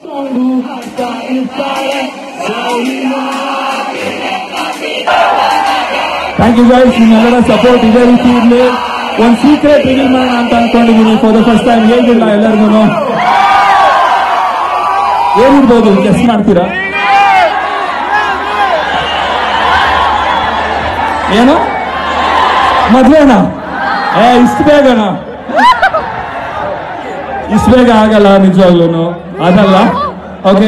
thank you guys ನಿಮ್ಮೆಲ್ಲರ support ಇದೇ ರೀತಿ ಇರಲಿ ಒಂದು ಸೀಕ್ರೆಟ್ ರಿವೀಲ್ ಮಾಡೋಣ ಅಂತ ಅನ್ಕೊಂಡಿದ್ದೀನಿ ಫಾರ್ ದ ಫಸ್ಟ್ ಟೈಮ್ ಹೇಗಿಲ್ಲ ಎಲ್ಲರಿಗೂ ಏನಿರ್ಬೋದು ಗೆಸ್ ಮಾಡ್ತೀರಾ ಏನು ಮದ್ವೆನಾ ಏ ಇಷ್ಟು ಬೇಗನಾ ಇಷ್ಟು ಬೇಗ ಆಗಲ್ಲ ನಿಜವಾಗ್ಲೂ ಅದಲ್ಲ ಓಕೆ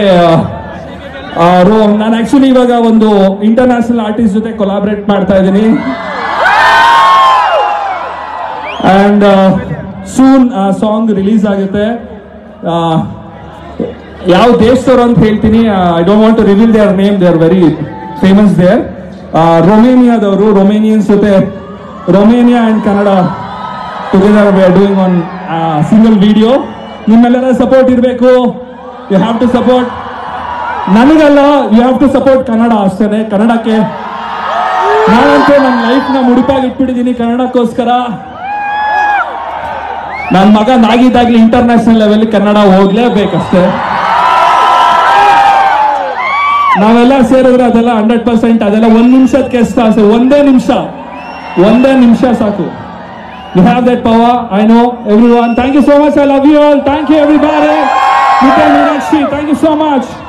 ನಾನು ಆಕ್ಚುಲಿ ಇವಾಗ ಒಂದು ಇಂಟರ್ನ್ಯಾಷನಲ್ ಆರ್ಟಿಸ್ಟ್ ಜೊತೆ ಕೊಲಾಬ್ರೇಟ್ ಮಾಡ್ತಾ ಇದ್ದೀನಿ ಅಂಡ್ ಸೂನ್ ಸಾಂಗ್ ರಿಲೀಸ್ ಆಗುತ್ತೆ ಆ, ಯಾವ ದೇಶದವ್ರು ಅಂತ ಹೇಳ್ತೀನಿ I don't want to reveal their name they are very famous there ರೊಮೇನಿಯಾದವರು ರೊಮೇನಿಯನ್ಸ್ ಜೊತೆ Romania and Kannada together we are doing on single video ನಿಮ್ಮೆಲ್ಲರ ಸಪೋರ್ಟ್ ಇರಬೇಕು ಯು ಹ್ಯಾವ್ ಟು ಸಪೋರ್ಟ್ ನನಗಲ್ಲ you have to support Kannada ಅಷ್ಟೇ ಕನ್ನಡಕ್ಕೆ ನಾನಂತೂ ನನ್ನ ಲೈಫ್ನ ಮುಡಿಪಾಗಿ ಇಟ್ಬಿಟ್ಟಿದ್ದೀನಿ ಕನ್ನಡಕ್ಕೋಸ್ಕರ ನನ್ನ ಮಗ ನಾಗಿದ್ದಾಗ್ಲಿ ಇಂಟರ್ನ್ಯಾಷನಲ್ ಲೆವೆಲ್ ಕನ್ನಡ ಹೋಗ್ಲೇಬೇಕಷ್ಟೇ ನಾವೆಲ್ಲ ಸೇರಿದ್ರೆ ಅದೆಲ್ಲ ಹಂಡ್ರೆಡ್ ಪರ್ಸೆಂಟ್ ಅದೆಲ್ಲ ಒಂದ್ ನಿಮಿಷದ ಕೆಸ್ತ ಅಷ್ಟೇ ಒಂದೇ ನಿಮಿಷ ಒಂದೇ ನಿಮಿಷ ಸಾಕು you have that power I know everyone thank you so much I love you all thank you every ಬಾರಿ Meenakshi thank you so much